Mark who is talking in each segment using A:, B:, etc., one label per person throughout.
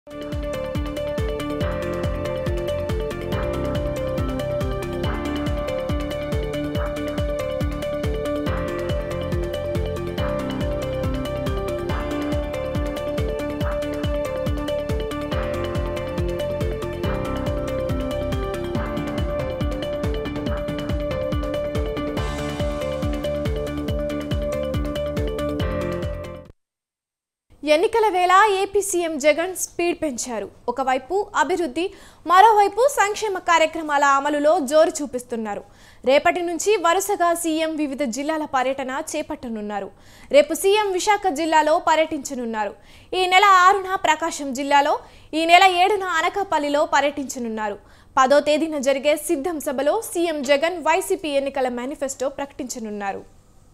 A: ఎన్నికల వేళ AP CM Jagan speed పెంచారు ఒకవైపు అభివృద్ధి మరోవైపు సంక్షేమ కార్యక్రమాల అమలులో జోరు చూపిస్తున్నారు రేపటి నుంచి వరుసగా సీఎం వివిధ జిల్లాల పర్యటన చేపట్టనున్నారు రేపు సీఎం విశాఖ జిల్లాలో పర్యటించనున్నారు ఈ నెల ఆరున ప్రకాశం జిల్లాలో ఈ నెల ఏడున అనకాపల్లిలో పర్యటించనున్నారు పదో తేదీన జరిగే సిద్ధం సభలో సీఎం జగన్ వైసీపీ ఎన్నికల మేనిఫెస్టో ప్రకటించనున్నారు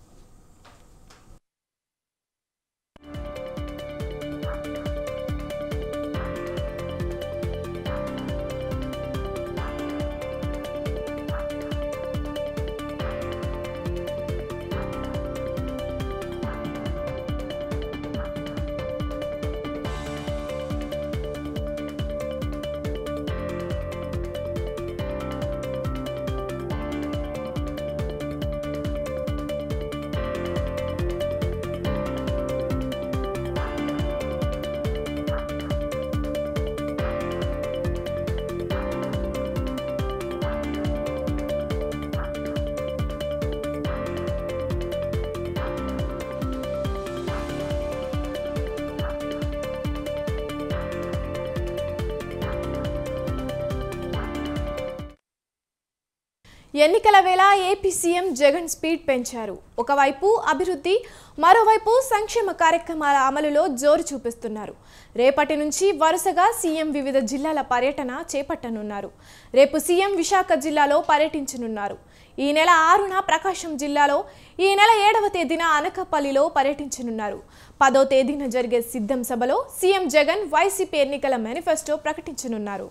A: ఎన్నికల వేళ ఏపీ సీఎం జగన్ స్పీడ్ పెంచారు ఒకవైపు అభివృద్ధి మరోవైపు సంక్షేమ కార్యక్రమాల అమలులో జోరు చూపిస్తున్నారు రేపటి నుంచి వరుసగా సీఎం వివిధ జిల్లాల పర్యటన చేపట్టనున్నారు రేపు సీఎం విశాఖ జిల్లాలో పర్యటించనున్నారు ఈ నెల ఆరున ప్రకాశం జిల్లాలో ఈ నెల ఏడవ తేదీన అనకాపల్లిలో పర్యటించనున్నారు పదో తేదీన జరిగే సిద్ధం సభలో సీఎం జగన్ వైసీపీ ఎన్నికల మేనిఫెస్టో ప్రకటించనున్నారు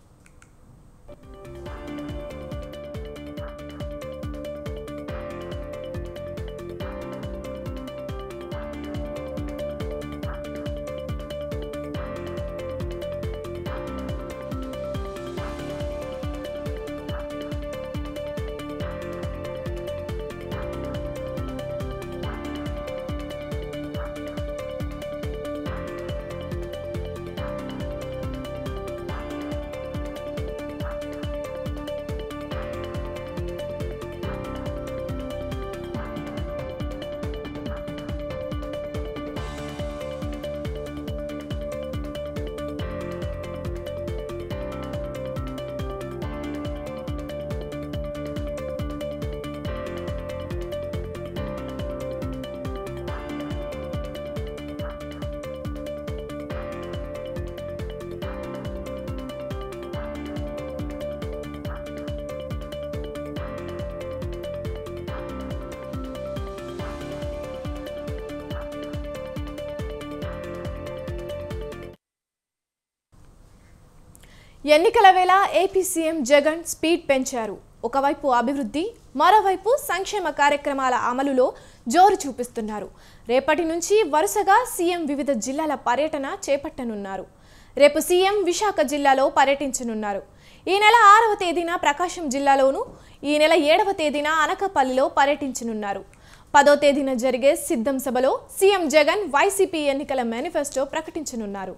A: ఎన్నికల వేళ ఏపీ సీఎం జగన్ స్పీడ్ పెంచారు ఒకవైపు అభివృద్ధి మరోవైపు సంక్షేమ కార్యక్రమాల అమలులో జోరు చూపిస్తున్నారు రేపటి నుంచి వరుసగా సీఎం వివిధ జిల్లాల పర్యటన చేపట్టనున్నారు రేపు సీఎం విశాఖ జిల్లాలో పర్యటించనున్నారు ఈ నెల ఆరవ తేదీన ప్రకాశం జిల్లాలోను ఈ నెల ఏడవ తేదీన అనకాపల్లిలో పర్యటించనున్నారు పదో తేదీన జరిగే సిద్ధం సభలో సీఎం జగన్ వైసీపీ ఎన్నికల మేనిఫెస్టో ప్రకటించనున్నారు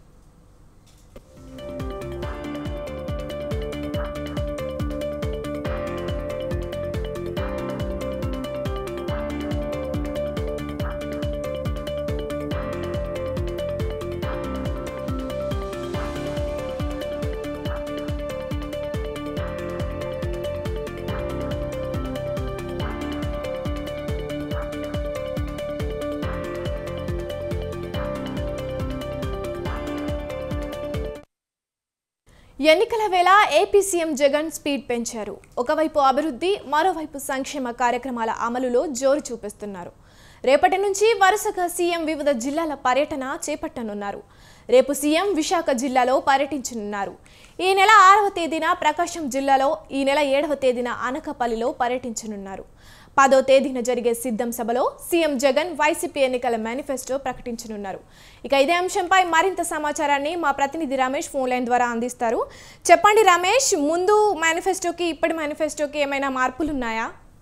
A: ఎన్నికల వేళ ఏపీ సీఎం జగన్ స్పీడ్ పెంచారు ఒకవైపు అభివృద్ధి మరోవైపు సంక్షేమ కార్యక్రమాల అమలులో జోరు చూపిస్తున్నారు రేపటి నుంచి వరుసగా సీఎం వివిధ జిల్లాల పర్యటన చేపట్టనున్నారు రేపు సీఎం విశాఖ జిల్లాలో పర్యటించనున్నారు ఈ నెల ఆరవ తేదీన ప్రకాశం జిల్లాలో ఈ నెల ఏడవ తేదీన అనకాపల్లిలో పర్యటించనున్నారు పదో తేదీన జరిగే సిద్ధం సభలో సీఎం జగన్ వైసీపీ ఎన్నికల మేనిఫెస్టో ప్రకటించనున్నారు ఇక ఇదే అంశంపై మరింత సమాచారాన్ని మా ప్రతినిధి రమేష్ ఫోన్ లైన్ ద్వారా అందిస్తారు చెప్పండి రమేష్ ముందు మేనిఫెస్టోకి ఇప్పటి మేనిఫెస్టోకి ఏమైనా మార్పులు ఉన్నాయా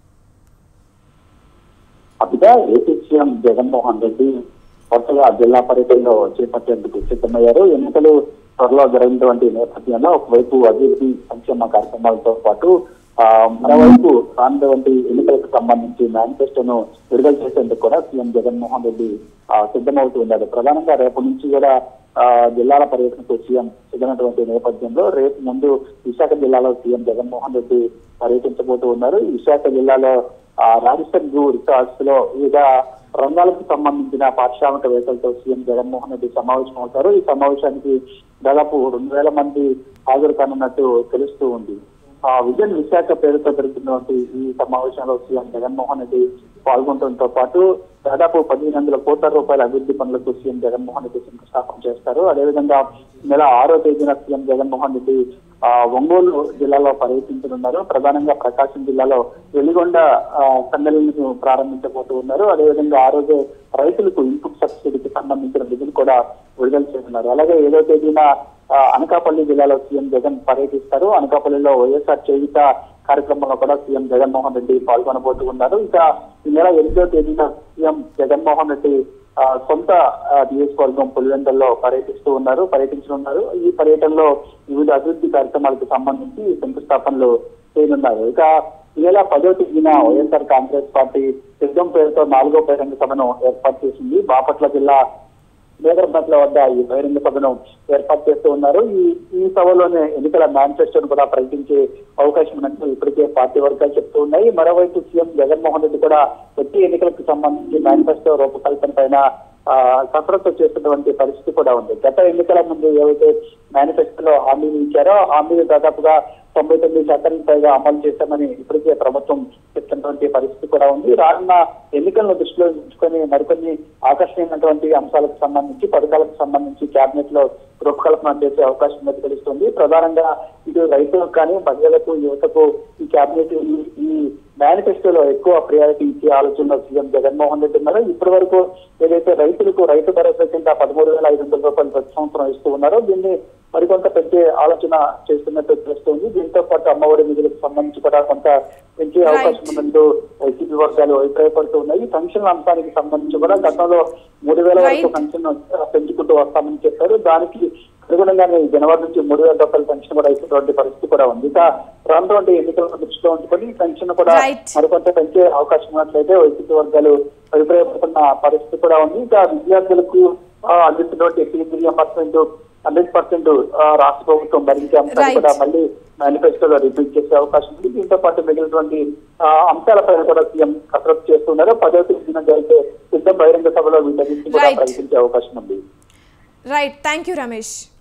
B: అదిగా ఏపీ సీఎం జగన్మోహన్ రెడ్డి కొత్తగా జిల్లా పర్యటనలో చేపట్టేందుకు సిద్ధమయ్యారు ఎన్నికలు త్వరలో జరిగినటువంటి నేపథ్యంలో ఒకవైపు అభివృద్ధి సంక్షేమ కార్యక్రమాలతో పాటు ఆ, మరోవైపు రానున్నటువంటి ఎన్నికలకు సంబంధించి మేనిఫెస్టోను విడుదల చేసేందుకు కూడా సీఎం జగన్మోహన్ రెడ్డి ఆ, సిద్ధమవుతూ ఉన్నారు ప్రధానంగా రేపు నుంచి కూడా ఆ, జిల్లాల పర్యటనకు సీఎం సిద్ధమైనటువంటి నేపథ్యంలో రేపు ముందు విశాఖ జిల్లాలో సీఎం జగన్మోహన్ రెడ్డి పర్యటించబోతూ ఉన్నారు ఈ విశాఖ జిల్లాలో ఆ రాజస్థాన్ గూ రిసార్ట్స్ లో వివిధ రంగాలకు సంబంధించిన పారిశ్రామికవేత్తలతో సీఎం జగన్మోహన్ రెడ్డి సమావేశం అవుతారు ఈ సమావేశానికి దాదాపు రెండు వేల మంది హాజరు కానున్నట్టు తెలుస్తూ ఉంది ఆ విజన్ విశాఖ పేరుతో జరుగుతున్నటువంటి ఈ సమావేశంలో సీఎం జగన్మోహన్ రెడ్డి పాల్గొనడంతో పాటు దాదాపు పదిహేను వందల కోట్ల రూపాయల అభివృద్ధి పనులకు సీఎం జగన్మోహన్ రెడ్డి శంకుస్థాపన చేస్తారు అదేవిధంగా నెల ఆరో తేదీన సీఎం జగన్మోహన్ రెడ్డి ఆ ఒంగోలు జిల్లాలో పర్యటించనున్నారు ప్రధానంగా ప్రకాశం జిల్లాలో వెలిగొండ ఆ, సమ్మేళనను ప్రారంభించబోతూ ఉన్నారు అదేవిధంగా ఆ రోజే రైతులకు ఇన్పుట్ సబ్సిడీకి సంబంధించిన నిధులు కూడా విడుదల చేయనున్నారు అలాగే ఏదో తేదీన ఆ, అనకాపల్లి జిల్లాలో సీఎం జగన్ పర్యటిస్తారు అనకాపల్లిలో వైఎస్ఆర్ చేయుత కార్యక్రమంలో కూడా సీఎం జగన్మోహన్ రెడ్డి పాల్గొనబోతూ ఉన్నారు ఇంకా ఈ నెల ఎనిమిదో తేదీన సీఎం జగన్మోహన్ రెడ్డి ఆ, సొంత ఆ, నియోజకవర్గం పులివెందల్లో పర్యటిస్తూ ఉన్నారు పర్యటించనున్నారు ఈ పర్యటనలో వివిధ అభివృద్ధి కార్యక్రమాలకు సంబంధించి శంకుస్థాపనలు చేయనున్నారు ఇక ఈ నెల పదో తేదీన వైఎస్ఆర్ కాంగ్రెస్ పార్టీ సిద్ధం పేరుతో నాలుగో బహిరంగ సభను ఏర్పాటు చేసింది బాపట్ల జిల్లా మేదరపట్ల వద్ద ఈ బహిరంగ సభను ఏర్పాటు చేస్తూ ఉన్నారు ఈ ఈ సభలోనే ఎన్నికల మేనిఫెస్టోను కూడా ప్రకటించే అవకాశం ఉన్నట్టు ఇప్పటికే పార్టీ వర్గాలు చెప్తూ ఉన్నాయి మరోవైపు సీఎం జగన్మోహన్ రెడ్డి కూడా వచ్చే ఎన్నికలకు సంబంధించి మేనిఫెస్టో రూపకల్పన పైన ఆ, కసరత్తు చేస్తున్నటువంటి పరిస్థితి కూడా ఉంది గత ఎన్నికల ముందు ఏవైతే మేనిఫెస్టోలో హామీలు ఇచ్చారో ఆ హామీలు దాదాపుగా తొంభై తొమ్మిది శాతానికి పైగా అమలు చేశామని ఇప్పటికే ప్రభుత్వం చెప్తున్నటువంటి పరిస్థితి కూడా ఉంది రానున్న ఎన్నికలను దృష్టిలో ఉంచుకొని మరికొన్ని ఆకర్షణీయమైనటువంటి అంశాలకు సంబంధించి పథకాలకు సంబంధించి కేబినెట్ లో రూపకల్పన చేసే అవకాశం ఉన్నది తెలుస్తుంది ప్రధానంగా ఇటు రైతులకు కానీ మహిళలకు యువతకు ఈ కేబినెట్ ఈ- ఈ మేనిఫెస్టోలో ఎక్కువ ప్రయారిటీ ఇచ్చే ఆలోచనలో సీఎం జగన్మోహన్ రెడ్డి ఉన్నారు ఇప్పటి వరకు ఏదైతే రైతులకు రైతు భరోసా కింద పదమూడు వేల ఐదు వందల రూపాయలు ప్రతి సంవత్సరం ఇస్తూ ఉన్నారో దీన్ని మరికొంత పెంచే ఆలోచన చేస్తున్నట్టు తెలుస్తుంది దీంతో పాటు అమ్మఒడి నిధులకు సంబంధించి కూడా కొంత పెంచే అవకాశం ఉన్నట్టు వైసీపీ వర్గాలు అభిప్రాయపడుతూ ఉన్నాయి పెన్షన్ అంశానికి సంబంధించి కూడా గతంలో మూడు వేల వరకు
A: Right.
B: పెన్షన్ పెంచుకుంటూ వస్తామని చెప్పారు దానికి అనుగుణంగానే ఈ జనవరి నుంచి మూడు వేల రూపాయల పెన్షన్ కూడా ఇచ్చినటువంటి పరిస్థితి కూడా ఉంది ఇక రానున్నటువంటి ఎన్నికలను దృష్టిలో ఉంచుకొని పెన్షన్ కూడా
A: Right.
B: మరికొంత పెంచే అవకాశం ఉన్నట్లయితే వైసీపీ వర్గాలు అభిప్రాయపడుతున్న పరిస్థితి కూడా ఉంది ఇంకా విద్యార్థులకు ఆ, అందిస్తున్నటువంటి ఫీజు రియంబర్స్మెంట్ హండ్రెడ్ పర్సెంట్ రాష్ట్ర ప్రభుత్వం భరించే అంశాలు
A: Right.
B: కూడా మళ్ళీ మేనిఫెస్టోలో రిపీట్ చేసే అవకాశం ఉంది దీంతో పాటు మిగిలినటువంటి ఆ, అంశాలపైన కూడా సీఎం కసరత్తు చేస్తున్నారు పదో తేదీన జరిగే సిద్ధం బహిరంగ సభలో వీటన్నింటినీ కూడా
A: Right.
B: ప్రకటించే అవకాశం ఉంది
A: రైట్ థ్యాంక్ యూ రమేష్